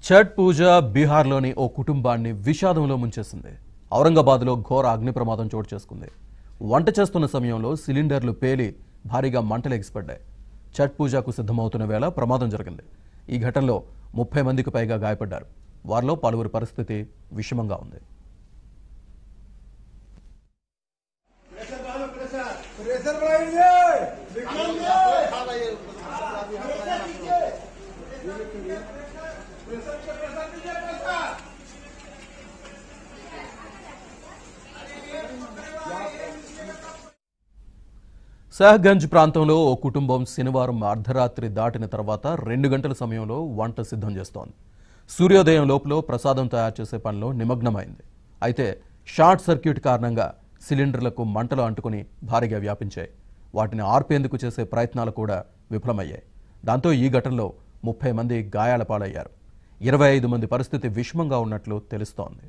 ఛట్ పూజ బీహార్లోని ఓ కుటుంబాన్ని విషాదంలో ముంచేసింది ఔరంగాబాద్లో ఘోర అగ్ని ప్రమాదం చోటు చేసుకుంది వంట చేస్తున్న సమయంలో సిలిండర్లు పేలి భారీగా మంటలు ఎగిసిపడ్డాయి ఛట్ పూజకు సిద్ధమవుతున్న వేళ ప్రమాదం జరిగింది ఈ ఘటనలో ముప్పై మందికి పైగా గాయపడ్డారు వారిలో పలువురి పరిస్థితి విషమంగా ఉంది प्रेशर बढ़ाएंगे సహగంజ్ ప్రాంతంలో ఓ కుటుంబం శనివారం అర్ధరాత్రి దాటిన తర్వాత రెండు గంటల సమయంలో వంట సిద్ధం చేస్తోంది సూర్యోదయం లోపల ప్రసాదం తయారు చేసే పనిలో నిమగ్నమైంది అయితే షార్ట్ సర్క్యూట్ కారణంగా సిలిండర్లకు మంటలు అంటుకుని భారీగా వ్యాపించాయి వాటిని ఆర్పేందుకు చేసే ప్రయత్నాలు కూడా విఫలమయ్యాయి దాంతో ఈ ఘటనలో ముప్పై మంది గాయాల పాలయ్యారు ఇరవై ఐదు మంది పరిస్థితి విషమంగా ఉన్నట్లు తెలుస్తోంది